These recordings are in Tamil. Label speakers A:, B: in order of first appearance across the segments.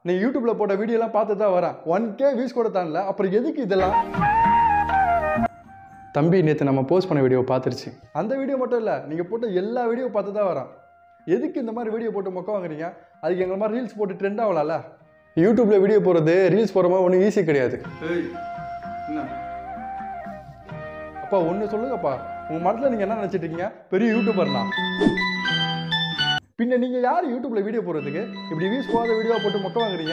A: நீ யூடியூப்ல போட்ட வீடியோலாம் பார்த்து தான் வரேன் ஒன் கே வியூஸ் கூட தாண்டல அப்புறம் எதுக்கு இதெல்லாம் தம்பி நேற்று நம்ம போஸ்ட் பண்ண வீடியோ பார்த்துருச்சு அந்த வீடியோ மட்டும் இல்லை நீங்கள் போட்ட எல்லா வீடியோ பார்த்து தான் வரேன் எதுக்கு இந்த மாதிரி வீடியோ போட்டு மொக்க வாங்குறீங்க அதுக்கு எங்களை மாதிரி ரீல்ஸ் போட்டு ட்ரெண்ட் ஆகலாம்ல யூடியூப்ல வீடியோ போடுறது ரீல்ஸ் போகிற மாதிரி ஒன்றும் ஈஸி கிடையாது அப்பா ஒன்று சொல்லுங்கப்பா உங்கள் மனசில் நீங்கள் என்ன நினச்சிட்டு இருக்கீங்க பெரிய யூடியூபர்னா பின்ன நீங்கள் யார் யூடியூப்ல வீடியோ போடுறதுக்கு இப்படி வியூஸ் போகாத வீடியோ போட்டு மொக்க வாங்குறீங்க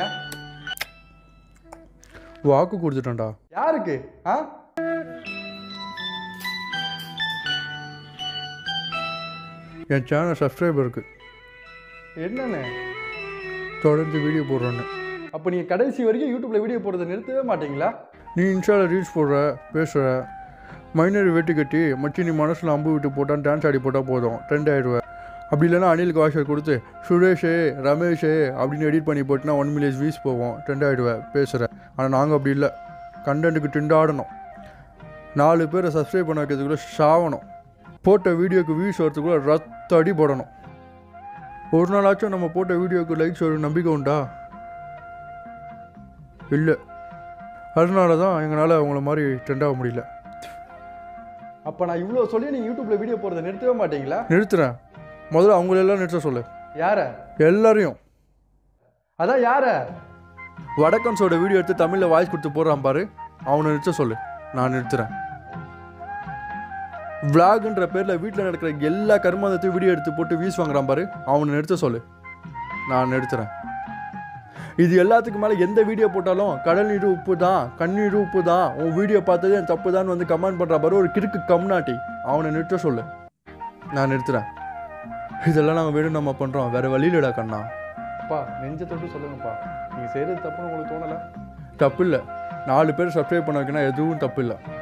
B: வாக்கு கொடுத்துட்டேன்டா
A: யாருக்கு ஆ
B: என் சேனல் சப்ஸ்கிரைபருக்கு
A: என்னன்னு
B: தொடர்ந்து வீடியோ போடுறேன்னு
A: அப்போ நீங்கள் கடைசி வரைக்கும் யூடியூப்ல வீடியோ போடுறதை நிறுத்தவே மாட்டீங்களா
B: நீ இன்ஸ்டாவில் ரீல்ஸ் போடுற பேசுகிற மைனர் வெட்டி கட்டி மச்சி நீ மனசில் அம்பு விட்டு போட்டால் டான்ஸ் ஆடி போட்டால் போதும் ட்ரெண்ட் ஆகிடுவேன் அப்படி இல்லைன்னா அனிலுக்கு வாஷர் கொடுத்து சுரேஷே ரமேஷே அப்படின்னு எடிட் பண்ணி போட்டுனா ஒன் மில்லியன் வியூஸ் போவோம் ட்ரெண்ட் ஆகிடுவேன் பேசுகிறேன் ஆனால் நாங்கள் அப்படி இல்லை கண்டென்ட்டுக்கு ட்ரெண்ட் ஆடணும் நாலு பேரை சப்ஸ்கிரைப் பண்ண வைக்கிறதுக்குள்ளே சாவணும் போட்ட வீடியோக்கு வியூஸ் வரதுக்குள்ளே ரத்த அடி போடணும் ஒரு நாளாச்சும் நம்ம போட்ட வீடியோக்கு லைக்ஸ் வரும் நம்பிக்கை உண்டா இல்லை அதனால தான் எங்களால் அவங்கள மாதிரி ட்ரெண்ட் ஆக முடியல
A: அப்போ நான் இவ்வளோ சொல்லி நீங்கள் யூடியூப்ல வீடியோ போடுறதை நிறுத்தவே மாட்டீங்களா
B: நிறுத்துறேன் முதல்ல அவங்களெல்லாம் நிறுத்த சொல்லு
A: யார
B: எல்லாரையும்
A: அதான் யார
B: வடக்கன்ஸோட வீடியோ எடுத்து தமிழில் வாய்ஸ் கொடுத்து போடுறான் பாரு அவனை நிறுத்த சொல்லு நான் நிறுத்துறேன் விளாகுன்ற பேரில் வீட்டில் நடக்கிற எல்லா கர்மாந்தத்தையும் வீடியோ எடுத்து போட்டு வீஸ் வாங்குறான் பாரு அவனை நிறுத்த சொல்லு நான் நிறுத்துறேன் இது எல்லாத்துக்கு மேலே எந்த வீடியோ போட்டாலும் கடல் நீர் உப்பு தான் கண்ணீர் உப்பு தான் உன் வீடியோ பார்த்தது என் தப்பு தான் வந்து கமெண்ட் பண்ணுற பாரு ஒரு கிறுக்கு கம்நாட்டி அவனை நிறுத்த சொல்லு நான் நிறுத்துறேன் இதெல்லாம் நாங்கள் வேணும் நம்ம பண்ணுறோம் வேறு வழியிலடா கண்ணா
A: அப்பா நெஞ்ச தொட்டு சொல்லுங்கப்பா நீங்கள் செய்கிறது தப்புன்னு உங்களுக்கு தோணலை
B: தப்பு இல்லை நாலு பேர் சப்ஸ்கிரைப் பண்ண வைக்கணும் எதுவும் தப்பு இல்லை